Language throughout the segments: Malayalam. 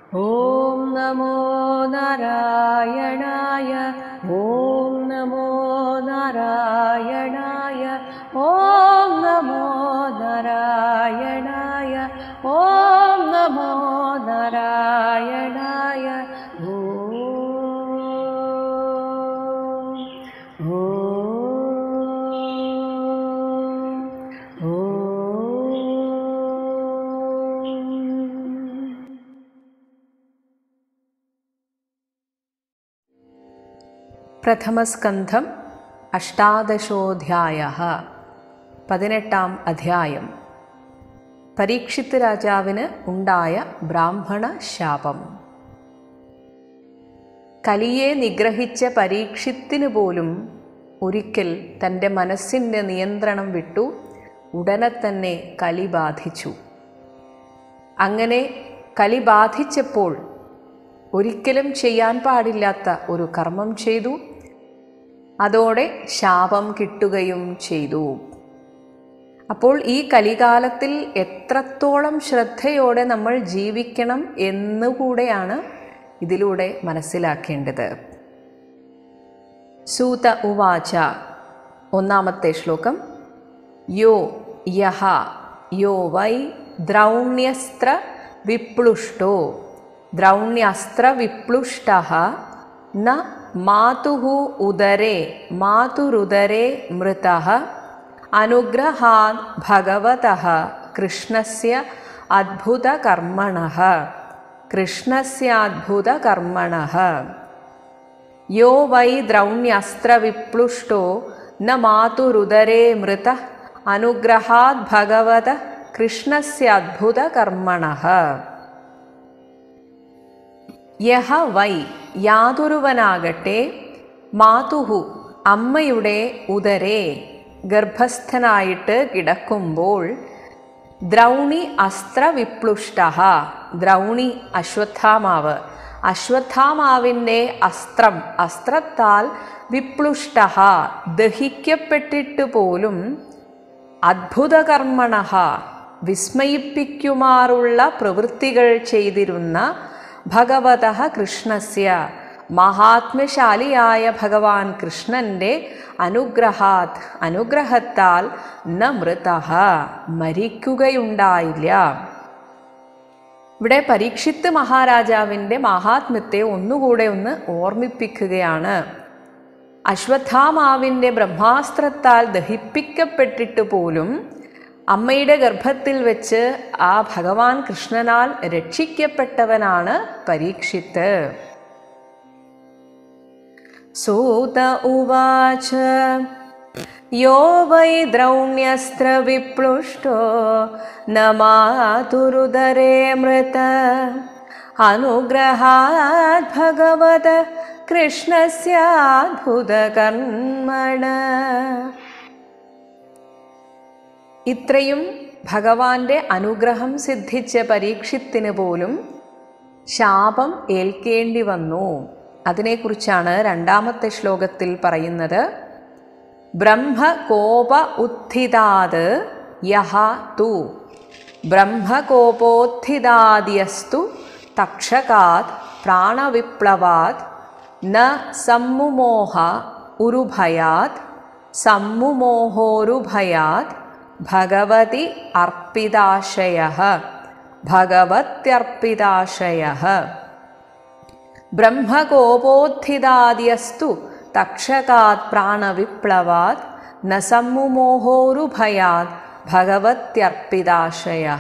ॐ नमो नारायणाय ॐ नमो नारायणाय ॐ नमो नारायणाय ॐ नमो नारायणाय ॐ ॐ പ്രഥമസ്കന്ധം അഷ്ടാദശോധ്യായ പതിനെട്ടാം അധ്യായം പരീക്ഷിത്ത് രാജാവിന് ഉണ്ടായ ബ്രാഹ്മണ ശാപം കലിയെ നിഗ്രഹിച്ച പരീക്ഷിത്തിന് പോലും ഒരിക്കൽ തൻ്റെ മനസ്സിൻ്റെ നിയന്ത്രണം വിട്ടു ഉടനെ തന്നെ കലി ബാധിച്ചു അങ്ങനെ കലി ബാധിച്ചപ്പോൾ ഒരിക്കലും ചെയ്യാൻ പാടില്ലാത്ത ഒരു കർമ്മം ചെയ്തു അതോടെ ശാപം കിട്ടുകയും ചെയ്തു അപ്പോൾ ഈ കലികാലത്തിൽ എത്രത്തോളം ശ്രദ്ധയോടെ നമ്മൾ ജീവിക്കണം എന്നുകൂടെയാണ് ഇതിലൂടെ മനസ്സിലാക്കേണ്ടത് സൂത ഉവാച ഒന്നാമത്തെ ശ്ലോകം യോ യഹ യോ വൈ ദ്രൗണ്യസ്ത്ര വിപ്ലുഷ്ടോ ദ്രൗണ്യസ്ത്രവിപ്ലുഷ്ട ന മാതുः ഉദരേ മാതുരുദരേ മൃതः അനുഗ്രഹാത് ഭഗവതः കൃഷ്ണസ്യ അദ്ഭുതകർമ്മണः കൃഷ്ണസ്യാദ്ഭുതകർമ്മണः യോ വൈ ദ്രൗണ്യസ്ത്രവിപ്ലുഷ്ടോ ന മാതുരുദരേ മൃത അനുഗ്രഹാത് ഭഗവത കൃഷ്ണസ്യദ്ഭുതകർമ്മണഃ യഹ വൈ യാതൊരുവനാകട്ടെ മാതുഹു അമ്മയുടെ ഉദരേ ഗർഭസ്ഥനായിട്ട് കിടക്കുമ്പോൾ ദ്രൗണി അസ്ത്രവിപ്ലുഷ്ട ദ്രൗണി അശ്വത്ഥാമാവ് അശ്വത്ഥാമാവിൻ്റെ അസ്ത്രം അസ്ത്രത്താൽ വിപ്ലുഷ്ട ദഹിക്കപ്പെട്ടിട്ട് പോലും അദ്ഭുതകർമ്മണ വിസ്മയിപ്പിക്കുമാറുള്ള പ്രവൃത്തികൾ ചെയ്തിരുന്ന ഭഗവത കൃഷ്ണസ്യ മഹാത്മശാലിയായ ഭഗവാൻ കൃഷ്ണന്റെ അനുഗ്രഹാത് അനുഗ്രഹത്താൽ ന മൃത മരിക്കുകയുണ്ടായില്ല ഇവിടെ പരീക്ഷിത്ത് മഹാരാജാവിൻ്റെ മഹാത്മ്യത്തെ ഒന്നുകൂടെ ഒന്ന് ഓർമ്മിപ്പിക്കുകയാണ് അശ്വത്ഥാമാവിൻ്റെ ബ്രഹ്മാസ്ത്രത്താൽ ദഹിപ്പിക്കപ്പെട്ടിട്ട് പോലും അമ്മയുടെ ഗർഭത്തിൽ വെച്ച് ആ ഭഗവാൻ കൃഷ്ണനാൽ രക്ഷിക്കപ്പെട്ടവനാണ് പരീക്ഷിത്ത് സൂത ഉവാച യോ വൈ ദ്രൗണ്യസ്ത്രവിപ്ലുഷ്ടോ ന മാതുരുദരേ മൃത അനുഗ്രഹാത് ഭഗവത കൃഷ്ണസ്യാദ്ഭുതകർമ്മണ ഇത്രയും ഭഗവാന്റെ അനുഗ്രഹം സിദ്ധിച്ച പരീക്ഷത്തിന് പോലും ശാപം ഏൽക്കേണ്ടി വന്നു അതിനെക്കുറിച്ചാണ് രണ്ടാമത്തെ ശ്ലോകത്തിൽ പറയുന്നത് ബ്രഹ്മകോപ ഉത്ഥിതാത് യഹ തു ബ്രഹ്മകോപോത്ഥിതാദ്യസ്തു തക്ഷകാത് പ്രാണവിപ്ലവാത് ന സമ്മുമോഹ ഉരുഭയാത് സമ്മുമോഹോരുഭയാത് ഭഗവതി അർപ്പിതാശയ ഭഗവത്യർപ്പിതാശയ ബ്രഹ്മകോപോത്ഥിതാദ്യസ്തു തക്ഷകാത് പ്രാണവിപ്ലവാത് ന സമ്മുമോഹോരുഭയാത് ഭഗവത്യർപ്പിതാശയ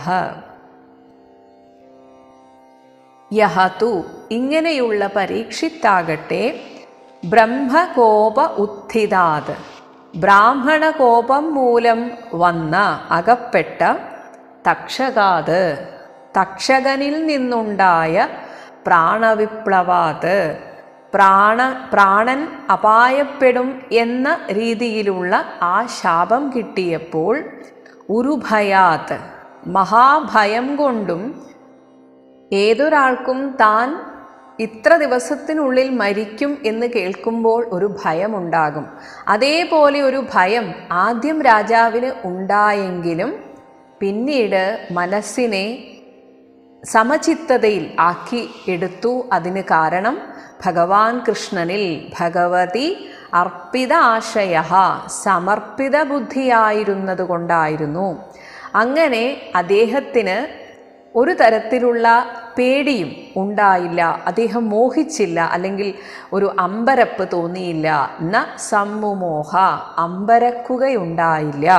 യഹതു ഇങ്ങനെയുള്ള പരീക്ഷിത്താകട്ടെ ബ്രഹ്മകോപ ഉത്ഥിതാത് ബ്രാഹ്മണകോപം മൂലം വന്ന അകപ്പെട്ട തക്ഷകാത് തക്ഷകനിൽ നിന്നുണ്ടായ പ്രാണവിപ്ലവാത് പ്രാണ പ്രാണൻ അപായപ്പെടും എന്ന രീതിയിലുള്ള ആ ശാപം കിട്ടിയപ്പോൾ ഉരുഭയാത് മഹാഭയം കൊണ്ടും ഏതൊരാൾക്കും താൻ ഇത്ര ദിവസത്തിനുള്ളിൽ മരിക്കും എന്ന് കേൾക്കുമ്പോൾ ഒരു ഭയമുണ്ടാകും അതേപോലെ ഒരു ഭയം ആദ്യം രാജാവിന് ഉണ്ടായെങ്കിലും പിന്നീട് മനസ്സിനെ സമചിത്തതയിൽ ആക്കി എടുത്തു അതിന് കാരണം ഭഗവാൻ കൃഷ്ണനിൽ ഭഗവതി അർപ്പിത ആശയ സമർപ്പിത ബുദ്ധിയായിരുന്നത് കൊണ്ടായിരുന്നു അങ്ങനെ അദ്ദേഹത്തിന് ഒരു തരത്തിലുള്ള പേടിയും ഉണ്ടായില്ല അദ്ദേഹം മോഹിച്ചില്ല അല്ലെങ്കിൽ ഒരു അമ്പരപ്പ് തോന്നിയില്ല ന സമ്മുമോഹ അമ്പരക്കുകയുണ്ടായില്ല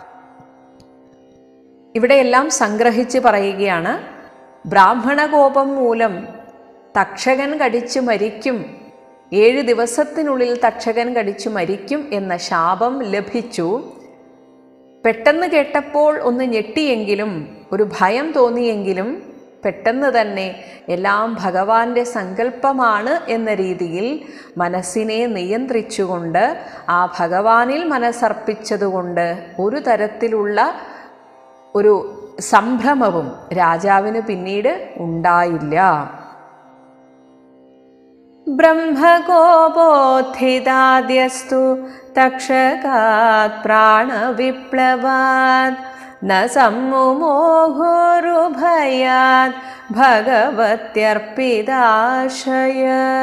ഇവിടെയെല്ലാം സംഗ്രഹിച്ച് പറയുകയാണ് ബ്രാഹ്മണകോപം മൂലം തക്ഷകൻ കടിച്ചു മരിക്കും ഏഴ് ദിവസത്തിനുള്ളിൽ തക്ഷകൻ കടിച്ചു മരിക്കും എന്ന ശാപം ലഭിച്ചു പെട്ടെന്ന് കേട്ടപ്പോൾ ഒന്ന് ഞെട്ടിയെങ്കിലും ഒരു ഭയം തോന്നിയെങ്കിലും പെട്ടെന്ന് തന്നെ എല്ലാം ഭഗവാന്റെ സങ്കല്പമാണ് എന്ന രീതിയിൽ മനസ്സിനെ നിയന്ത്രിച്ചുകൊണ്ട് ആ ഭഗവാനിൽ മനസ്സർപ്പിച്ചതുകൊണ്ട് ഒരു തരത്തിലുള്ള ഒരു സംഭ്രമവും രാജാവിന് പിന്നീട് ഉണ്ടായില്ല ബ്രഹ്മകോപോത്ഥിതാദ്യസ്തു തക്ഷകാത് പ്രാണവിപ്ലവാത് ന സമ്മുമോഹോരുഭയാത് ഭഗവത്യർപ്പിതാശയ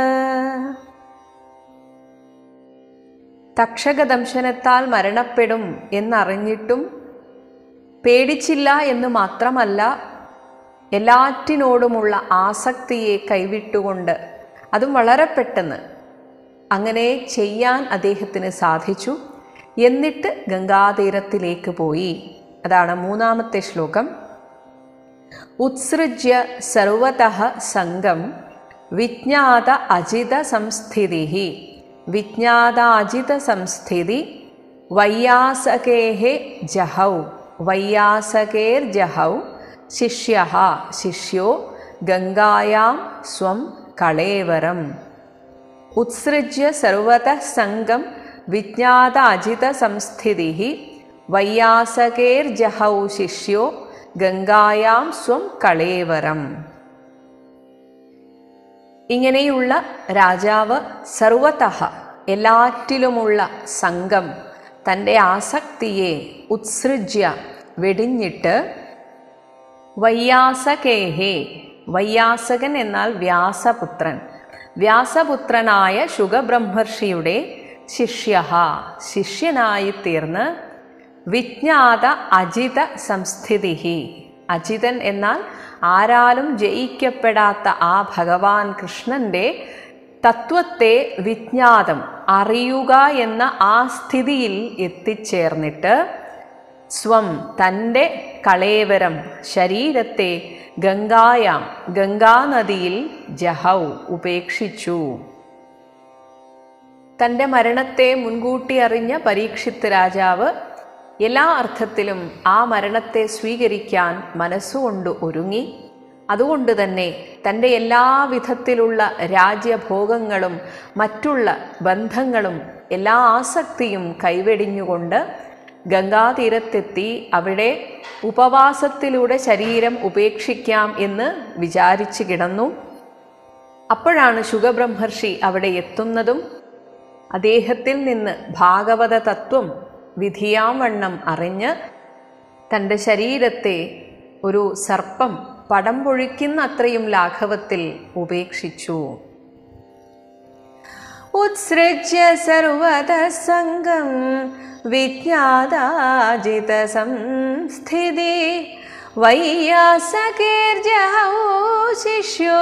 തക്ഷകദംശനത്താൽ മരണപ്പെടും എന്നറിഞ്ഞിട്ടും പേടിച്ചില്ല എന്ന് മാത്രമല്ല എല്ലാറ്റിനോടുമുള്ള ആസക്തിയെ കൈവിട്ടുകൊണ്ട് അതും വളരെ പെട്ടെന്ന് അങ്ങനെ ചെയ്യാൻ അദ്ദേഹത്തിന് സാധിച്ചു എന്നിട്ട് ഗംഗാതീരത്തിലേക്ക് പോയി അതാണ് മൂന്നാമത്തെ ശ്ലോകം ഉത്സൃജ്യ സർവതഃ സംഘം വിജ്ഞാത അജിത സംസ്ഥിതി വിജ്ഞാത അജിത സംസ്ഥിതി വയ്യാസകേഹെ ജഹൗ വയ്യാസകേർ ജഹൗ ശിഷ്യ ശിഷ്യോ ഗംഗായാം സ്വം കളേവരം ഉത്സൃജ്യ സർവതഃ സംഘം വിജ്ഞാത അജിത സംസ്ഥിതി വയ്യാസകേർ ജഹൗ ശിഷ്യോ ഗംഗായാം സ്വം കളേവരം ഇങ്ങനെയുള്ള രാജാവ് സർവതഃ എല്ലാറ്റിലുമുള്ള സംഘം തൻ്റെ ആസക്തിയെ ഉത്സൃജ്യ വെടിഞ്ഞിട്ട് വയ്യാസകേഹേ വയ്യാസകൻ എന്നാൽ വ്യാസപുത്രൻ വ്യാസപുത്രനായ ശുഗബ്രഹ്മർഷിയുടെ ശിഷ്യ ശിഷ്യനായി തീർന്ന് വിജ്ഞാത അജിത സംസ്ഥിതി അജിതൻ എന്നാൽ ആരാലും ജയിക്കപ്പെടാത്ത ആ ഭഗവാൻ കൃഷ്ണന്റെ തത്വത്തെ വിജ്ഞാതം അറിയുക എന്ന ആ സ്ഥിതിയിൽ എത്തിച്ചേർന്നിട്ട് സ്വം തൻ്റെ കളേവരം ശരീരത്തെ ഗംഗായാം ഗംഗാനദിയിൽ ജഹൗ ഉപേക്ഷിച്ചു തൻ്റെ മരണത്തെ മുൻകൂട്ടി അറിഞ്ഞ പരീക്ഷിത്ത് രാജാവ് എല്ലാ അർത്ഥത്തിലും ആ മരണത്തെ സ്വീകരിക്കാൻ മനസ്സുകൊണ്ട് ഒരുങ്ങി അതുകൊണ്ട് തന്നെ തൻ്റെ എല്ലാ വിധത്തിലുള്ള രാജ്യഭോഗങ്ങളും മറ്റുള്ള ബന്ധങ്ങളും എല്ലാ ആസക്തിയും കൈവെടിഞ്ഞുകൊണ്ട് ഗംഗാതീരത്തെത്തി അവിടെ ഉപവാസത്തിലൂടെ ശരീരം ഉപേക്ഷിക്കാം എന്ന് വിചാരിച്ചു കിടന്നു അപ്പോഴാണ് ശുഗബ്രഹ്മർഷി അവിടെ എത്തുന്നതും അദ്ദേഹത്തിൽ നിന്ന് ഭാഗവത തത്വം വിധിയാം വണ്ണം അറിഞ്ഞ് തൻ്റെ ശരീരത്തെ ഒരു സർപ്പം പടം പൊഴിക്കുന്ന അത്രയും ലാഘവത്തിൽ ഉപേക്ഷിച്ചു ഉത്സൃജ്യ സർവത സംഘം വിജ്ഞാതാജിത സംസ്ഥിതി വയ്യാസകീർജഹൗ ശിഷ്യോ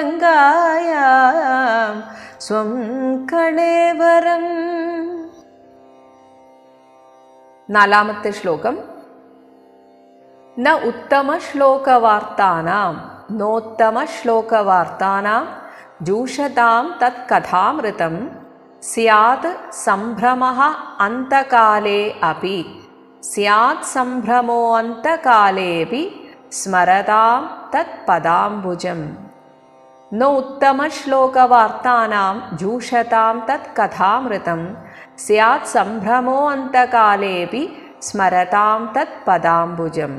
ഗംഗായാം സ്വം കളേവരം നാലാമത്തെ ശ്ലോകം ന ഉത്തമ ശ്ലോകവാർത്താനാം നോത്തമ ശ്ലോകവാർത്താനാം ജൂഷതാം തത് കഥാമൃതം സ്യാത് സംഭ്രമ അന്തകാലേ അപി സ്യാത് സംഭ്രമോ അന്തകാലേപി സ്മരതാം തത് പദാംബുജം ന ഉത്തമ ശ്ലോകവാർത്താനാം ജൂഷതാം തത് കഥാമൃതം സ്യാത് സംഭ്രമോ അന്തകാലേപി സ്മരതാം തത് പദാംബുജം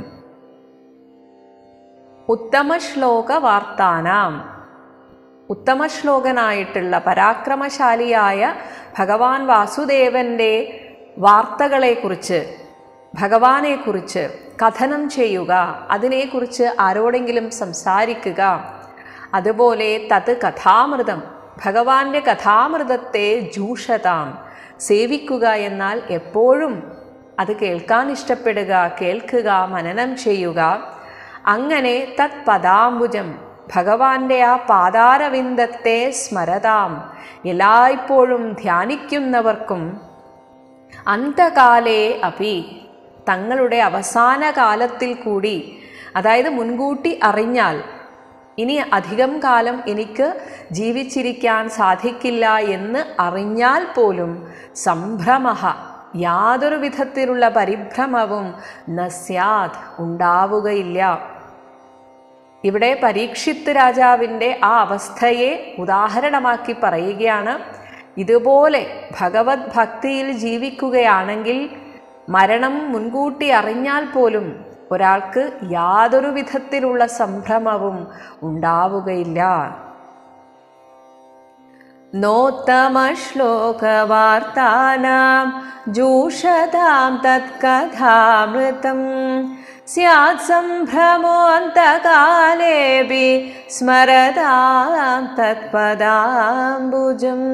ഉത്തമ ശ്ലോകവാർത്താനാം ഉത്തമശ്ലോകനായിട്ടുള്ള പരാക്രമശാലിയായ ഭഗവാൻ വാസുദേവൻ്റെ വാർത്തകളെക്കുറിച്ച് ഭഗവാനെക്കുറിച്ച് കഥനം ചെയ്യുക അതിനെക്കുറിച്ച് ആരോടെങ്കിലും സംസാരിക്കുക അതുപോലെ തത് കഥാമൃതം ഭഗവാന്റെ കഥാമൃതത്തെ ജൂഷതാം സേവിക്കുക എന്നാൽ എപ്പോഴും അത് കേൾക്കാൻ ഇഷ്ടപ്പെടുക കേൾക്കുക മനനം ചെയ്യുക അങ്ങനെ തത് പദാംബുജം ഭഗവാന്റെ ആ പാതാരവിന്ദത്തെ സ്മരതാം എല്ലായ്പ്പോഴും ധ്യാനിക്കുന്നവർക്കും അന്തകാലേ അപി തങ്ങളുടെ അവസാന കാലത്തിൽ കൂടി അതായത് മുൻകൂട്ടി അറിഞ്ഞാൽ ഇനി അധികം കാലം എനിക്ക് ജീവിച്ചിരിക്കാൻ സാധിക്കില്ല എന്ന് അറിഞ്ഞാൽ പോലും സംഭ്രമ യാതൊരു വിധത്തിലുള്ള പരിഭ്രമവും നസ്യാത് ഉണ്ടാവുകയില്ല ഇവിടെ പരീക്ഷിത്ത് രാജാവിൻ്റെ ആ അവസ്ഥയെ ഉദാഹരണമാക്കി പറയുകയാണ് ഇതുപോലെ ഭഗവത് ഭക്തിയിൽ ജീവിക്കുകയാണെങ്കിൽ മരണം മുൻകൂട്ടി അറിഞ്ഞാൽ പോലും ഒരാൾക്ക് യാതൊരു വിധത്തിലുള്ള സംഭ്രമവും ഉണ്ടാവുകയില്ല നോത്തമശ്ലോകവാർത്താനാം ജൂഷതാം തത്കഥാമൃതം സ്യാത് സംഭ്രമോऽन्तകാലേऽपि സ്മരതാം തത്പദാംബുജം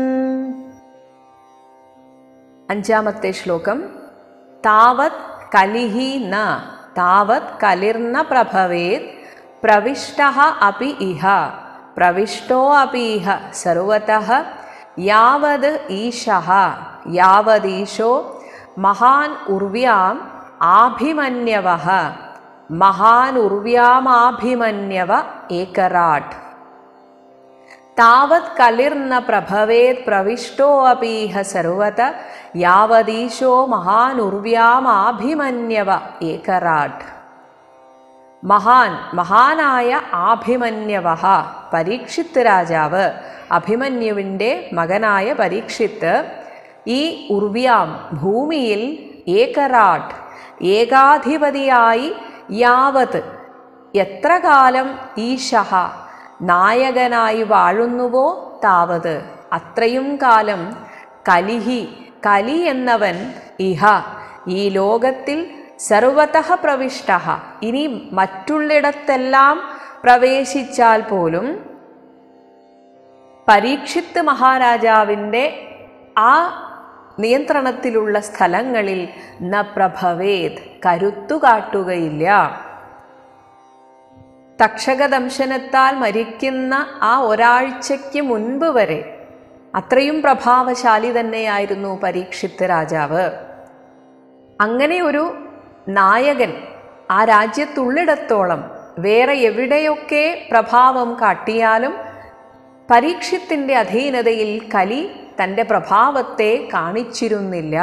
അഞ്ചാമത്തെ ശ്ലോകം താവത് കലിഹി ന താവത് കലിർന്ന പ്രഭവേത് പ്രവിഷ്ട അപി ഇഹ പ്രവിഷ്ടോ അപി ഇഹ സർവതഃ യാവത് ഈശഃ യാവദീശോ മഹാൻ ഉർവ്യാം ആഭിമന്യവ മഹാൻ ഉർവ്യാമാഭിമന്യവ ഏകരാട്ട് താവത് കലിർന്ന പ്രഭവേത് പ്രവിഷ്ടോ അപീഹ സർവത യാവദീശോ മഹാനുർവ്യാമാഭിമന്യവ ഏകരാട്ട് മഹാൻ മഹാനായ ആഭിമന്യവ പരീക്ഷിത്ത് രാജാവ് അഭിമന്യുവിൻ്റെ മകനായ പരീക്ഷിത്ത് ഈ ഉർവ്യാം ഭൂമിയിൽ ഏകരാട്ട് ഏകാധിപതിയായി യാവത് എത്ര കാലം ഈശഹ നായകനായി വാഴുന്നുവോ താവത് അത്രയും കാലം കലിഹി കലി എന്നവൻ ഇഹ ഈ ലോകത്തിൽ സർവതഃ പ്രവിഷ്ട ഇനി മറ്റുള്ളിടത്തെല്ലാം പ്രവേശിച്ചാൽ പോലും പരീക്ഷിത്ത് മഹാരാജാവിൻ്റെ ആ നിയന്ത്രണത്തിലുള്ള സ്ഥലങ്ങളിൽ ന പ്രഭവേത് കരുത്തു കാട്ടുകയില്ല തക്ഷകദംശനത്താൽ മരിക്കുന്ന ആ ഒരാഴ്ചയ്ക്ക് മുൻപ് വരെ അത്രയും പ്രഭാവശാലി തന്നെയായിരുന്നു പരീക്ഷിത്ത് രാജാവ് അങ്ങനെ ഒരു നായകൻ ആ രാജ്യത്തുള്ളിടത്തോളം വേറെ എവിടെയൊക്കെ പ്രഭാവം കാട്ടിയാലും പരീക്ഷത്തിൻ്റെ അധീനതയിൽ കലി തൻ്റെ പ്രഭാവത്തെ കാണിച്ചിരുന്നില്ല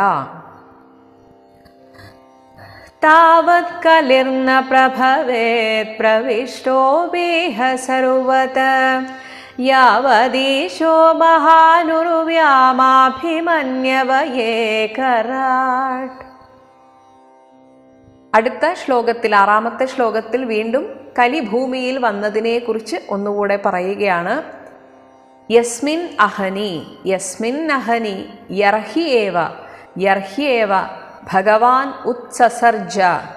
താവത് കലിർന്ന പ്രഭവേത് പ്രവിഷ്ടോ ബേഹ സർവത യാവദീശോ മഹാനുർവ്യാമാഭിമന്യവയേകരാട്ട് അടുത്ത ശ്ലോകത്തിൽ ആറാമത്തെ ശ്ലോകത്തിൽ വീണ്ടും കലി ഭൂമിയിൽ വന്നതിനെക്കുറിച്ച് ഒന്നുകൂടെ പറയുകയാണ് യസ്മിൻ അഹനി യസ്മിൻ അഹനി യർഹിയേവ യർഹിയേവ ഭഗവാൻ ഉത്സസർജ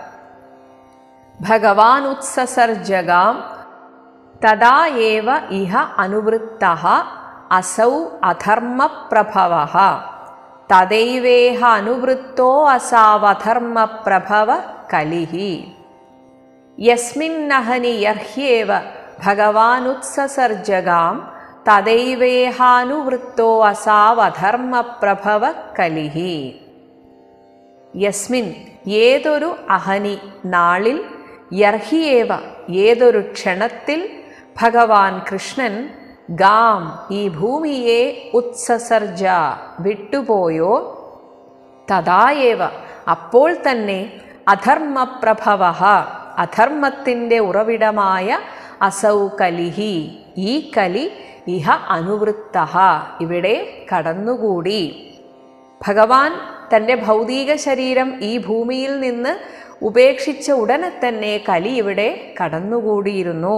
ഭഗവാൻ ഉത്സസർജകാം തദാ ഏവ ഇഹ അനുവൃത്ത അസൗ അധർമ്മപ്രഭവ തദൈവേഹ അനുവൃത്തോ അസാവധർമ്മപ്രഭവ കലിഹി യസ്മിന്നഹനി യർഹ്യേവ ഭഗവാനുത്സസർജകാം തദൈവേഹാനുവൃത്തോ അസാവധർമ്മപ്രഭവ കലിഹി യസ്മിൻ ഏതൊരു അഹനി നാളിൽ യർഹിയേവ ഏതൊരു ക്ഷണത്തിൽ ഭഗവാൻ കൃഷ്ണൻ ഗാം ഈ ഭൂമിയെ ഉത്സസർജ വിട്ടുപോയോ തഥായേവ അപ്പോൾ തന്നെ അധർമ്മപ്രഭവ അധർമ്മത്തിൻ്റെ ഉറവിടമായ അസൗ കലിഹി ഈ കലി ഇഹ അനുവൃത്ത ഇവിടെ കടന്നുകൂടി ഭഗവാൻ തൻ്റെ ഭൗതിക ശരീരം ഈ ഭൂമിയിൽ നിന്ന് ഉപേക്ഷിച്ച ഉടനെ തന്നെ കലി ഇവിടെ കടന്നുകൂടിയിരുന്നു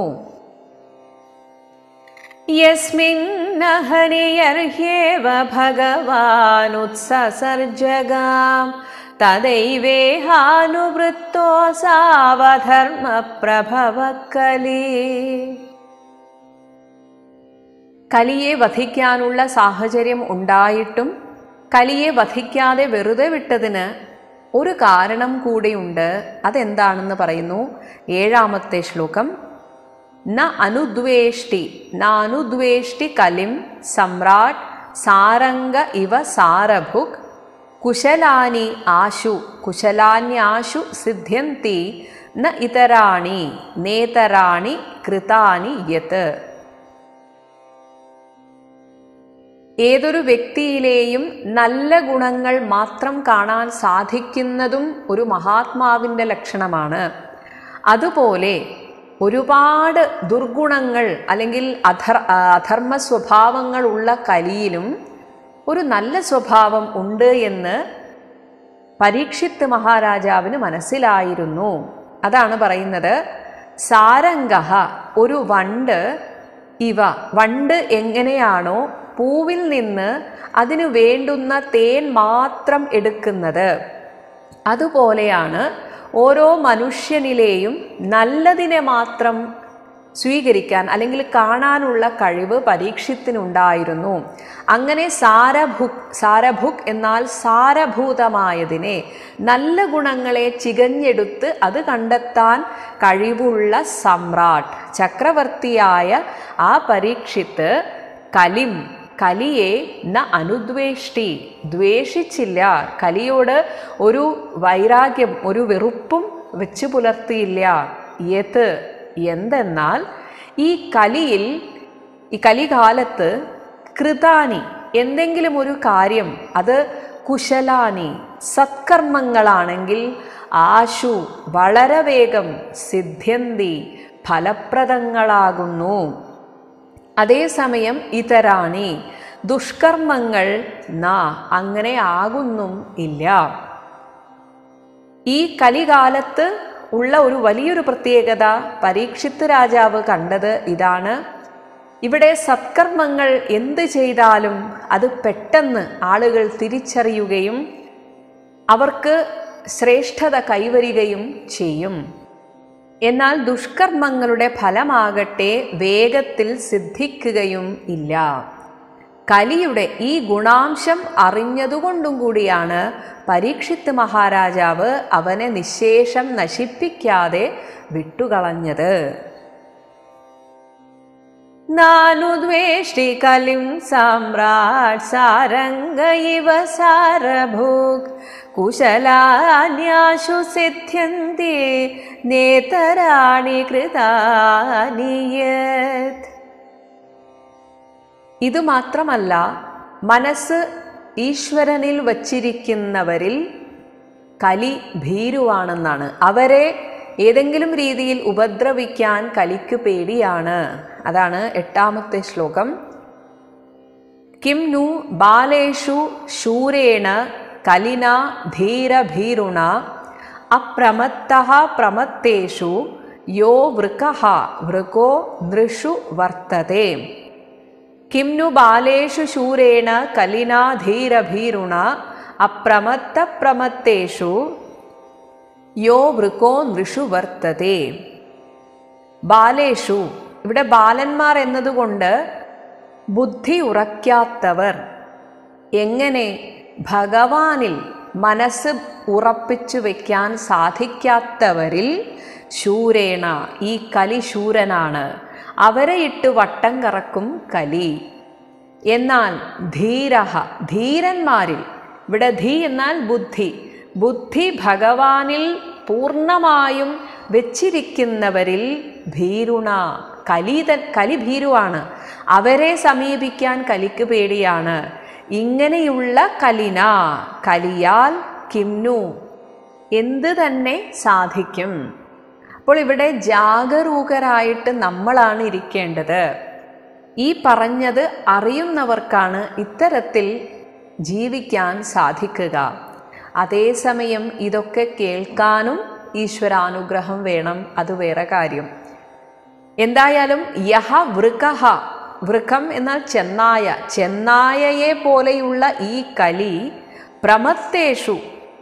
യസ്മിന്നഹനിയർഹ്യേവ ഭഗവാനുത്സസർജഗാം തദൈവേഹാനുവൃത്തോ സാവധർമ്മ പ്രഭവക്കലി കലിയെ വധിക്കാനുള്ള സാഹചര്യം ഉണ്ടായിട്ടും കലിയെ വധിക്കാതെ വെറുതെ വിട്ടതിന് ഒരു കാരണം കൂടിയുണ്ട് അതെന്താണെന്ന് പറയുന്നു ഏഴാമത്തെ ശ്ലോകം ന അനുദ്വേഷ്ടി ന അനുദ്വേഷ്ടി കലിം സമ്രാട്ട് സാരംഗ ഇവ സാരഭുക് കുശലാനി ആശു കുശലാന്യാശു സിദ്ധ്യന്തി ന ഇതരാണി നേതരാണി കൃതാനി യത് ഏതൊരു വ്യക്തിയിലെയും നല്ല ഗുണങ്ങൾ മാത്രം കാണാൻ സാധിക്കുന്നതും ഒരു മഹാത്മാവിൻ്റെ ലക്ഷണമാണ് അതുപോലെ ഒരുപാട് ദുർഗുണങ്ങൾ അല്ലെങ്കിൽ അധർ അധർമ്മ സ്വഭാവങ്ങളുള്ള കലിയിലും ഒരു നല്ല സ്വഭാവം ഉണ്ട് എന്ന് പരീക്ഷിത്ത് മഹാരാജാവിന് മനസ്സിലായിരുന്നു അതാണ് പറയുന്നത് സാരംഗഹ ഒരു വണ്ട് ഇവ വണ്ട് എങ്ങനെയാണോ പൂവിൽ നിന്ന് അതിനു വേണ്ടുന്ന തേൻ മാത്രം എടുക്കുന്നത് അതുപോലെയാണ് ഓരോ മനുഷ്യനിലെയും നല്ലതിനെ മാത്രം സ്വീകരിക്കാൻ അല്ലെങ്കിൽ കാണാനുള്ള കഴിവ് പരീക്ഷത്തിനുണ്ടായിരുന്നു അങ്ങനെ സാരഭുക് സാരഭുക് എന്നാൽ സാരഭൂതമായതിനെ നല്ല ഗുണങ്ങളെ ചികഞ്ഞെടുത്ത് അത് കണ്ടെത്താൻ കഴിവുള്ള സമ്രാട്ട് ചക്രവർത്തിയായ ആ പരീക്ഷിത്ത് കലിം കലിയെ ന അനുദ്വേഷ്ടി ദ്വേഷിച്ചില്ല കലിയോട് ഒരു വൈരാഗ്യം ഒരു വെറുപ്പും വെച്ചു പുലർത്തിയില്ല യത് എന്തെന്നാൽ ഈ കലിയിൽ ഈ കലികാലത്ത് കൃതാനി എന്തെങ്കിലും ഒരു കാര്യം അത് കുശലാനി സത്കർമ്മങ്ങളാണെങ്കിൽ ആശു വളരെ വേഗം സിദ്ധ്യന്തി ഫലപ്രദങ്ങളാകുന്നു അതേസമയം ഇതരാണി ദുഷ്കർമ്മങ്ങൾ നാ അങ്ങനെ ആകുന്നും ഇല്ല ഈ കലികാലത്ത് ഉള്ള ഒരു വലിയൊരു പ്രത്യേകത പരീക്ഷിത്ത് രാജാവ് കണ്ടത് ഇതാണ് ഇവിടെ സത്കർമ്മങ്ങൾ എന്ത് ചെയ്താലും അത് പെട്ടെന്ന് ആളുകൾ തിരിച്ചറിയുകയും അവർക്ക് ശ്രേഷ്ഠത കൈവരികയും ചെയ്യും എന്നാൽ ദുഷ്കർമ്മങ്ങളുടെ ഫലമാകട്ടെ വേഗത്തിൽ സിദ്ധിക്കുകയും ഇല്ല കലിയുടെ ഈ ഗുണാംശം അറിഞ്ഞതുകൊണ്ടും കൂടിയാണ് പരീക്ഷിത്ത് മഹാരാജാവ് അവനെ നിശേഷം നശിപ്പിക്കാതെ വിട്ടുകളഞ്ഞത് നാനുദ്വേഷ്ടി കലിം സാമ്രാട്ട് സാരംഗ ഇവ സാരഭൂക് കുശലാന്യാശു സിദ്ധ്യന്തി നേതരാണി കൃതാനിയത് ഇത് മാത്രമല്ല മനസ്സ് ഈശ്വരനിൽ വച്ചിരിക്കുന്നവരിൽ കലി ഭീരുവാണെന്നാണ് അവരെ ഏതെങ്കിലും രീതിയിൽ ഉപദ്രവിക്കാൻ കലിക്ക് പേടിയാണ് അതാണ് എട്ടാമത്തെ ശ്ലോകം കിം നു ബാലേഷു ശൂരേണ കലിന ധീരഭീരുണ അപ്രമത്ത പ്രമത്തേഷു യോ വൃക വൃകോ നൃഷു വർത്തത്തെ കിം നു ബാലേഷു ശൂരേണ കലിനാ ധീരഭീരുണ അപ്രമത്ത പ്രമത്തേഷു യോ വൃക്കോ നൃഷു വർത്തതേ ബാലേഷു ഇവിടെ ബാലന്മാർ എന്നതുകൊണ്ട് ബുദ്ധി ഉറയ്ക്കാത്തവർ എങ്ങനെ ഭഗവാനിൽ മനസ്സ് ഉറപ്പിച്ചു വയ്ക്കാൻ സാധിക്കാത്തവരിൽ ശൂരേണ ഈ കലി ശൂരനാണ് അവരെ ഇട്ട് വട്ടം കറക്കും കലി എന്നാൽ ധീരഹ ധീരന്മാരിൽ ഇവിടെ ധീ എന്നാൽ ബുദ്ധി ബുദ്ധി ഭഗവാനിൽ പൂർണ്ണമായും വെച്ചിരിക്കുന്നവരിൽ ഭീരുണ കലിത കലി ഭീരുവാണ് അവരെ സമീപിക്കാൻ കലിക്ക് പേടിയാണ് ഇങ്ങനെയുള്ള കലിന കലിയാൽ കിംനു എന്ത് തന്നെ സാധിക്കും അപ്പോൾ ഇവിടെ ജാഗരൂകരായിട്ട് നമ്മളാണ് ഇരിക്കേണ്ടത് ഈ പറഞ്ഞത് അറിയുന്നവർക്കാണ് ഇത്തരത്തിൽ ജീവിക്കാൻ സാധിക്കുക അതേസമയം ഇതൊക്കെ കേൾക്കാനും ഈശ്വരാനുഗ്രഹം വേണം അത് വേറെ കാര്യം എന്തായാലും യഹ വൃകഹ വൃക്കം എന്നാൽ ചെന്നായ ചെന്നായയെ പോലെയുള്ള ഈ കലി പ്രമത്തേഷു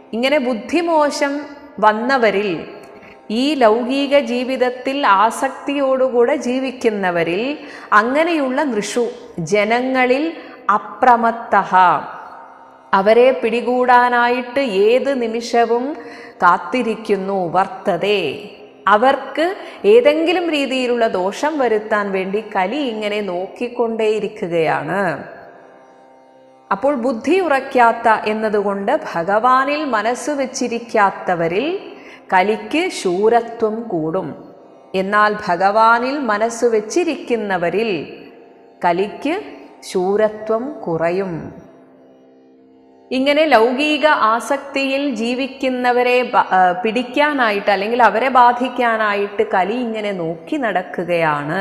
ഇങ്ങനെ ബുദ്ധിമോശം വന്നവരിൽ ഈ ലൗകിക ജീവിതത്തിൽ ആസക്തിയോടുകൂടെ ജീവിക്കുന്നവരിൽ അങ്ങനെയുള്ള നൃഷു ജനങ്ങളിൽ അപ്രമത്തഹ അവരെ പിടികൂടാനായിട്ട് ഏത് നിമിഷവും കാത്തിരിക്കുന്നു വർത്തതേ അവർക്ക് ഏതെങ്കിലും രീതിയിലുള്ള ദോഷം വരുത്താൻ വേണ്ടി കലി ഇങ്ങനെ നോക്കിക്കൊണ്ടേയിരിക്കുകയാണ് അപ്പോൾ ബുദ്ധി ഉറയ്ക്കാത്ത എന്നതുകൊണ്ട് ഭഗവാനിൽ മനസ്സ് വച്ചിരിക്കാത്തവരിൽ കലിക്ക് ശൂരത്വം കൂടും എന്നാൽ ഭഗവാനിൽ മനസ്സ് വച്ചിരിക്കുന്നവരിൽ കലിക്ക് ശൂരത്വം കുറയും ഇങ്ങനെ ലൗകിക ആസക്തിയിൽ ജീവിക്കുന്നവരെ ബ- ആ, പിടിക്കാനായിട്ട് അല്ലെങ്കിൽ അവരെ ബാധിക്കാനായിട്ട് കലി ഇങ്ങനെ നോക്കി നടക്കുകയാണ്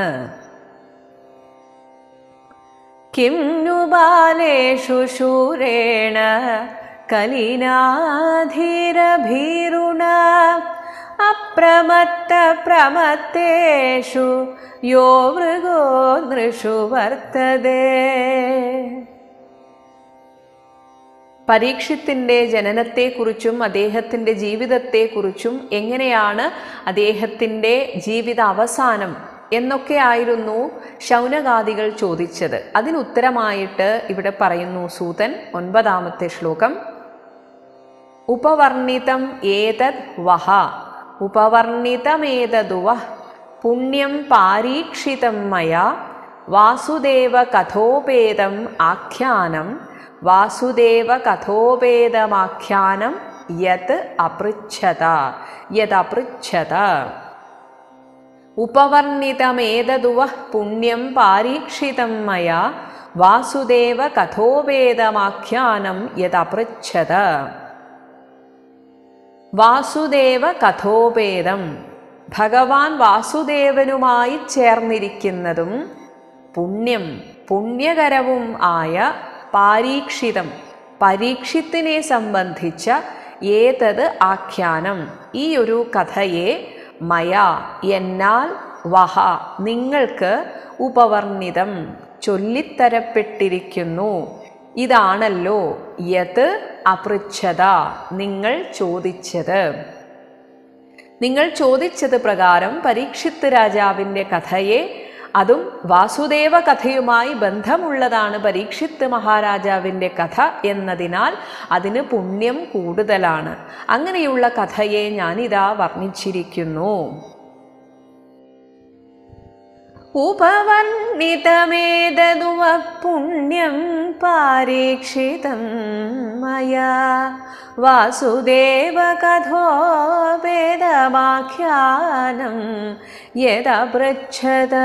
കിം नु ബാലേഷു ശൂരേണ കലിനാധീരഭീരുണ അപ്രമത്ത പ്രമത്തേഷു യോ മൃഗോ നൃഷു വർത്തതേ പരീക്ഷത്തിൻ്റെ ജനനത്തെക്കുറിച്ചും അദ്ദേഹത്തിൻ്റെ ജീവിതത്തെക്കുറിച്ചും എങ്ങനെയാണ് അദ്ദേഹത്തിൻ്റെ ജീവിത അവസാനം എന്നൊക്കെ ആയിരുന്നു ശൗനകാദികൾ ചോദിച്ചത് അതിനുത്തരമായിട്ട് ഇവിടെ പറയുന്നു സൂതൻ ഒൻപതാമത്തെ ശ്ലോകം ഉപവർണിതം ഏതത് വഹ ഉപവർണിതമേതദുവ പുണ്യം പാരീക്ഷിതം മയാ വാസുദേവ കഥോപേതം ആഖ്യാനം വാസുദേവ കഥോപേതമാഖ്യാനം യത് അപൃച്ഛത യദപൃച്ഛത ഉപവർണിതമേതദുവ പുണ്യം പാരീക്ഷിതം മയാ വാസുദേവ കഥോപേതമാഖ്യാനം യദപൃച്ഛത വാസുദേവ കഥോപേതം ഭഗവാൻ വാസുദേവനുമായി ചേർന്നിരിക്കുന്നതും പുണ്യം പുണ്യകരവും ആയ പാരീക്ഷിതം പരീക്ഷിത്തിനെ സംബന്ധിച്ച ഏതത് ആഖ്യാനം ഈ ഒരു കഥയെ മയ എന്നാൽ വഹ നിങ്ങൾക്ക് ഉപവർണിതം ചൊല്ലിത്തരപ്പെട്ടിരിക്കുന്നു ഇതാണല്ലോ യത് അപൃച്ഛത നിങ്ങൾ ചോദിച്ചത് നിങ്ങൾ ചോദിച്ചത് പ്രകാരം പരീക്ഷിത്ത് രാജാവിൻ്റെ കഥയെ അതും വാസുദേവ കഥയുമായി ബന്ധമുള്ളതാണ് പരീക്ഷിത്ത് മഹാരാജാവിൻ്റെ കഥ എന്നതിനാൽ അതിന് പുണ്യം കൂടുതലാണ് അങ്ങനെയുള്ള കഥയെ ഞാനിതാ വർണ്ണിച്ചിരിക്കുന്നു ഉപവർണിതമേതതുവ പുണ്യം പാരീക്ഷിതം മയാ വാസുദേവ കഥോപേതമാഖ്യാനം യദപൃച്ഛത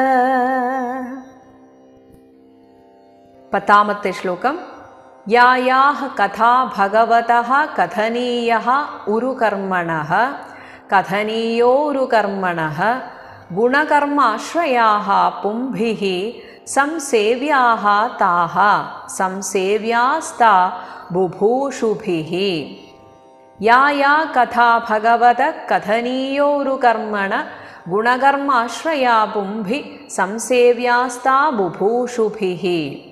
പത്താമത്തെ ശ്ലോകം യായാഹ കഥാ ഭഗവതഃ കഥനീയഃ ഉരുകർമ്മണഃ കഥനീയോരുകർമ്മണഃ ഗുണകർമാശ്രയാः പുംഭിः സംസേവ്യാः താः സംസേവ്യാസ്താ ബുഭൂഷുഭിः യാ യാ കഥാ ഭഗവത കഥനീയോരുകർമ്മണ ഗുണകർമാശ്രയാ പുംഭി സംസേവ്യാസ്താ ബുഭൂഷുഭിः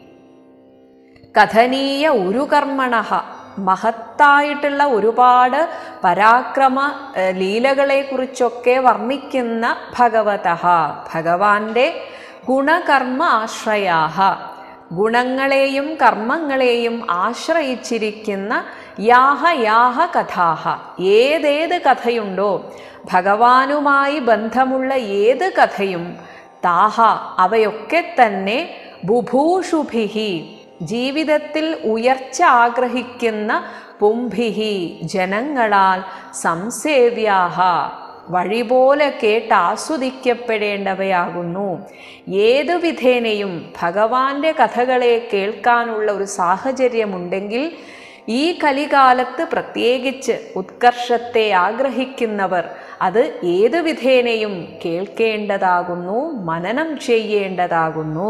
കഥനീയ ഉരുകർമ്മണ മഹത്തായിട്ടുള്ള ഒരുപാട് പരാക്രമ ഏഹ്, ലീലകളെക്കുറിച്ചൊക്കെ വർണ്ണിക്കുന്ന ഭഗവത ഭഗവാന്റെ ഗുണകർമ്മ ആശ്രയാഹ ഗുണങ്ങളെയും കർമ്മങ്ങളെയും ആശ്രയിച്ചിരിക്കുന്ന യാഹ യാഹ കഥാഹ ഏതേത് കഥയുണ്ടോ ഭഗവാനുമായി ബന്ധമുള്ള ഏത് കഥയും താഹ അവയൊക്കെ തന്നെ ബുഭൂഷുഭിഹി ജീവിതത്തിൽ ഉയർച്ച ആഗ്രഹിക്കുന്ന പുംഭിഹി ജനങ്ങളാൽ സംസേവ്യാഹ വഴി പോലെ കേട്ട് ആസ്വദിക്കപ്പെടേണ്ടവയാകുന്നു ഏതു വിധേനയും ഭഗവാന്റെ കഥകളെ കേൾക്കാനുള്ള ഒരു സാഹചര്യമുണ്ടെങ്കിൽ ഈ കലികാലത്ത് പ്രത്യേകിച്ച് ഉത്കർഷത്തെ ആഗ്രഹിക്കുന്നവർ അത് ഏതു വിധേനയും കേൾക്കേണ്ടതാകുന്നു മനനം ചെയ്യേണ്ടതാകുന്നു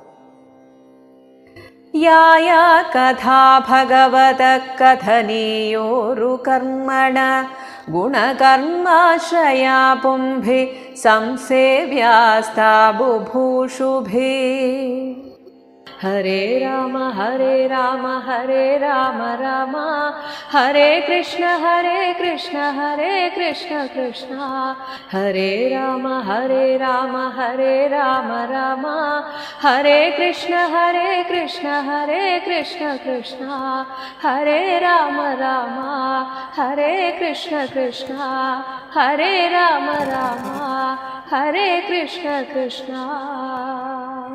യായ കഥാ ഭഗവത കഥനീയോരുകർമ്മണ ഗുണകർമാശ്രയാ പുംഭി സംസേവ്യാസ്താ ബുഭൂഷുഭി ഹരേ രാമ ഹരേ രാമ ഹരേ രാമ രാമ ഹരേ കൃഷ്ണ ഹരേ കൃഷ്ണ ഹരേ കൃഷ്ണ കൃഷ്ണ ഹരേ രാമ ഹരേ രാമ ഹരേ രാമ രാമ ഹരേ കൃഷ്ണ ഹരേ കൃഷ്ണ ഹരേ കൃഷ്ണ കൃഷ്ണ ഹരേ രാമ രാമ ഹരേ കൃഷ്ണ കൃഷ്ണ ഹരേ രാമ രാമ ഹരേ കൃഷ്ണ കൃഷ്ണ